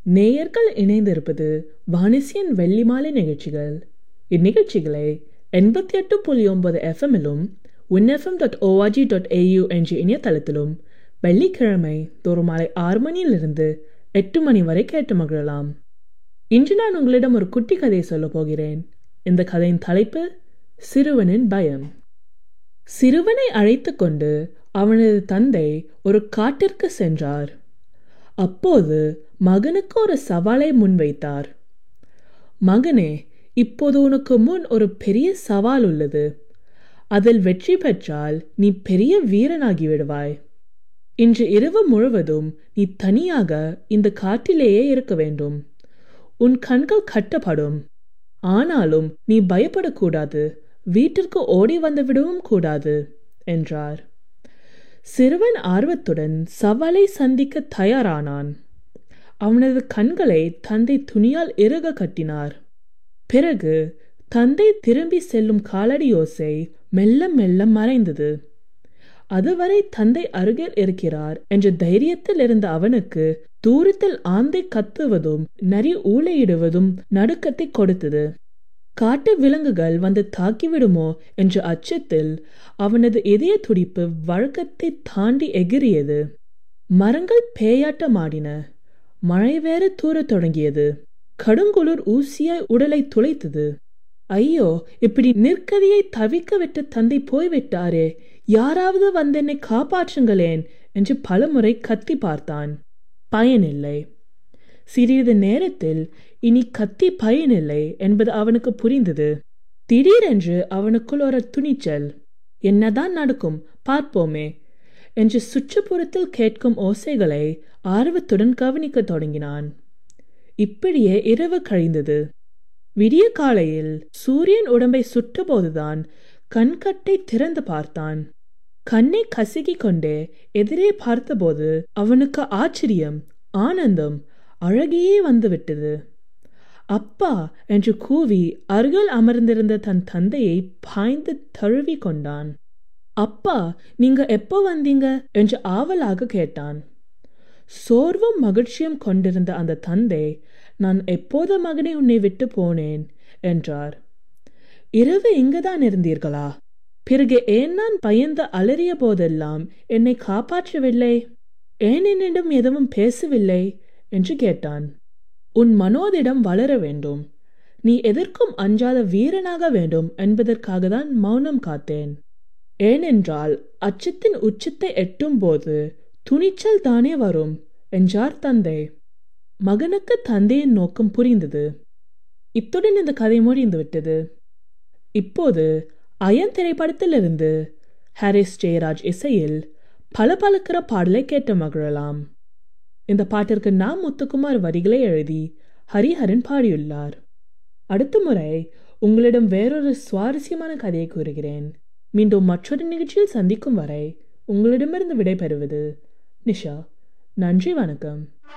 நேயர்கள் இணைந்திருப்பது வாணிசியன் வெள்ளி மாலை நிகழ்ச்சிகள் இந்நிகழ்ச்சிகளை எண்பத்தி எட்டு புள்ளி ஒன்பது எஃப்எம்மிலும் win FM dot O R G dot A U என்ற இணையதளத்திலும் வெள்ளிக்கிழமை தோறும் மாலை ஆறு மணியிலிருந்து எட்டு மணி வரை கேட்டு மகிழலாம் இன்று நான் உங்களிடம் ஒரு குட்டி கதையை சொல்லப் போகிறேன் இந்த கதையின் தலைப்பு சிறுவனின் பயம் சிறுவனை அழைத்து கொண்டு அவனது தந்தை ஒரு காட்டிற்கு சென்றார் அப்போது மகனுக்கு ஒரு சவாலை முன்வைத்தார் மகனே இப்போது உனக்கு முன் ஒரு பெரிய சவால் உள்ளது அதில் வெற்றி பெற்றால் நீ பெரிய வீரனாகி விடுவாய் இன்று இரவு முழுவதும் நீ தனியாக இந்த காட்டிலேயே இருக்க வேண்டும் உன் கண்கள் கட்டப்படும் ஆனாலும் நீ பயப்படக்கூடாது வீட்டிற்கு ஓடி வந்து விடவும் கூடாது என்றார் சிறுவன் ஆர்வத்துடன் சவாலை சந்திக்க தயாரானான் அவனது கண்களை தந்தை துணியால் இறுக கட்டினார் பிறகு தந்தை திரும்பி செல்லும் காலடி ஓசை மெல்ல மெல்ல மறைந்தது அதுவரை தந்தை அருகில் இருக்கிறார் என்ற தைரியத்தில் இருந்த அவனுக்கு தூரத்தில் ஆந்தை கத்துவதும் நரி ஊழையிடுவதும் நடுக்கத்தை கொடுத்தது காட்டு விலங்குகள் வந்து தாக்கிவிடுமோ என்ற அச்சத்தில் அவனது இதய துடிப்பு வழக்கத்தை தாண்டி எகிரியது மரங்கள் பேயாட்டமாடின மழை வேற தூரத் தொடங்கியது கடுங்குளிர் ஊசியாய் உடலை துளைத்தது ஐயோ இப்படி நிற்கதியை தவிக்க விட்டு தந்தை போய்விட்டாரே யாராவது வந்தென்னை காப்பாற்றுங்களேன் என்று பலமுறை கத்தி பார்த்தான் பயனில்லை சிறிது நேரத்தில் இனி கத்தி பயனில்லை என்பது அவனுக்கு புரிந்தது திடீரென்று அவனுக்குள் ஒரு துணிச்சல் என்னதான் நடக்கும் பார்ப்போமே என்று சுற்றுப்புறத்தில் கேட்கும் ஓசைகளை ஆர்வத்துடன் கவனிக்கத் தொடங்கினான் இப்படியே இரவு கழிந்தது விடிய காலையில் சூரியன் உடம்பை சுட்டபோதுதான் கண்கட்டை திறந்து பார்த்தான் கண்ணை கசக்கிக் கொண்டே எதிரே பார்த்தபோது அவனுக்கு ஆச்சரியம் ஆனந்தம் அழகியே வந்துவிட்டது அப்பா என்று கூவி அருகில் அமர்ந்திருந்த தன் தந்தையை பாய்ந்து தழுவி கொண்டான் அப்பா நீங்க எப்போ வந்தீங்க என்று ஆவலாக கேட்டான் சோர்வும் மகிழ்ச்சியும் கொண்டிருந்த அந்த தந்தை நான் எப்போது மகனை உன்னை விட்டு போனேன் என்றார் இரவு இங்குதான் இருந்தீர்களா பிறகு ஏன் நான் பயந்து அலறிய போதெல்லாம் என்னை காப்பாற்றவில்லை ஏன் என்னிடம் எதுவும் பேசவில்லை என்று கேட்டான் உன் மனோதிடம் வளர வேண்டும் நீ எதற்கும் அஞ்சாத வீரனாக வேண்டும் என்பதற்காக தான் மௌனம் காத்தேன் ஏனென்றால் அச்சத்தின் உச்சத்தை எட்டும் போது துணிச்சல் தானே வரும் என்றார் தந்தை மகனுக்கு தந்தையின் நோக்கம் புரிந்தது இத்துடன் இந்த கதை முடிந்துவிட்டது இப்போது அயன் திரைப்படத்திலிருந்து ஹாரிஸ் ஜெயராஜ் இசையில் பல பழக்கிற பாடலை கேட்டு மகிழலாம் இந்த பாட்டிற்கு நாம் முத்துக்குமார் வரிகளை எழுதி ஹரிஹரன் பாடியுள்ளார் அடுத்த முறை உங்களிடம் வேறொரு சுவாரஸ்யமான கதையை கூறுகிறேன் மீண்டும் மற்றொரு நிகழ்ச்சியில் சந்திக்கும் வரை உங்களிடமிருந்து விடைபெறுவது நிஷா நன்றி வணக்கம்